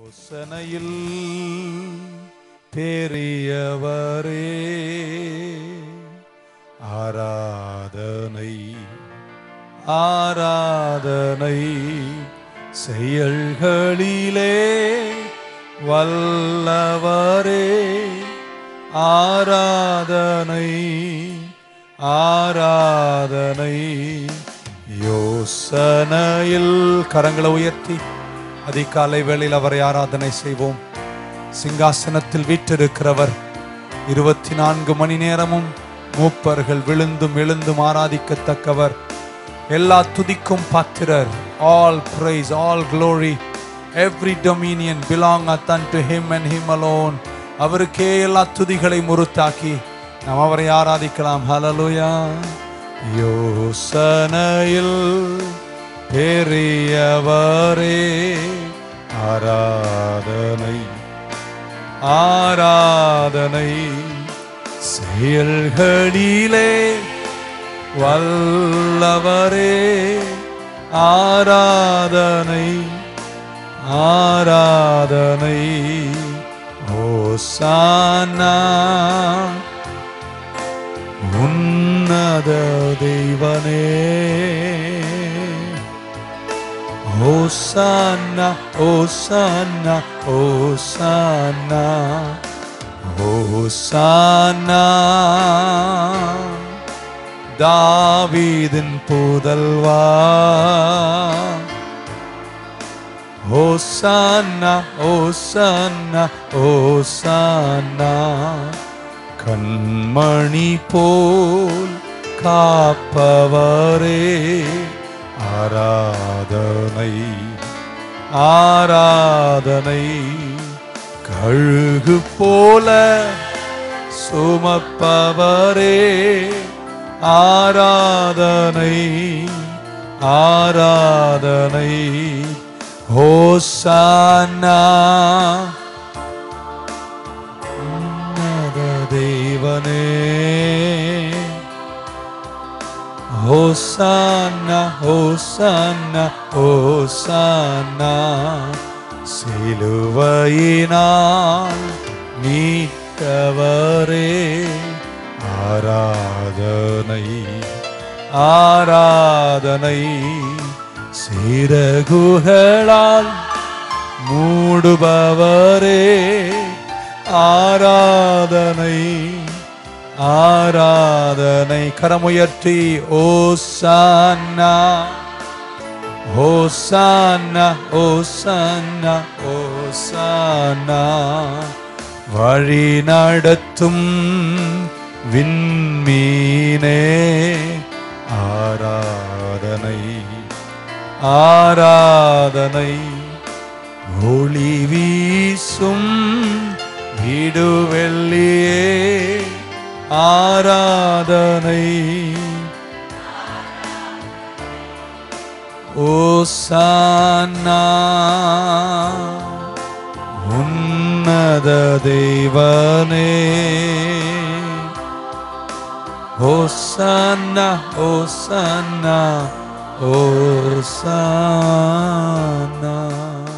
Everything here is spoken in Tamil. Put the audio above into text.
யோசனையில் பெரியவரே ஆராதனை ஆராதனை செயல்களிலே வல்லவரே ஆராதனை ஆராதனை யோசனையில் கரங்களை உயர்த்தி அதிகாலை வேளையில் அவரை ஆராதனை செய்வோம் சிங்காசனத்தில் வீற்றிருக்கிறவர் இருபத்தி நான்கு மணி நேரமும் மூப்பர்கள் விழுந்தும் எழுந்தும் ஆராதிக்கத்தக்கவர் எல்லா துதிக்கும் பாத்திரர் all praise all glory every dominion belongeth unto him and him alone அவருக்கே எல்லா துதிகளை முறுத்தாக்கி நாம் அவரை ஆராதிக்கலாம் ஹalleluya யோசனையில் பெரியவரே ஆராதனை ஆராதனை செயல்களிலே வல்லவரே ஆராதனை ஆராதனை ஓசானா உன்னத தெய்வனே ஓசானா ஓசானா ஓசானா ஓசானா தாவீதின் புதல்வா ஓசானா ஓசானா ஓசானா கண்மணி போல் காப்பவரே ஆராதனை ஆராதனை கழுகு போல சுமப்பவரே ஆராதனை ஆராதனை ஹோசானா உன்னத தேவனே ஹோசானா ஹோசானா ஹோசானா சிலுவையினால் மீட்டவரே ஆராதனை ஆராதனை சிறகுகளால் மூடுபவரே ஆராதனை ஆராதனை கரமுயர்த்தி ஓசானா ஓசானா ஓசானா ஓசானா வழி நடத்தும் விண்மீனே ஆராதனை ஆராதனை ஒளி வீசும் விடுவெள்ளியே ஆராதனை ஓசானா உன்னத தெய்வனே ஓசானா ஓசானா ஓசானா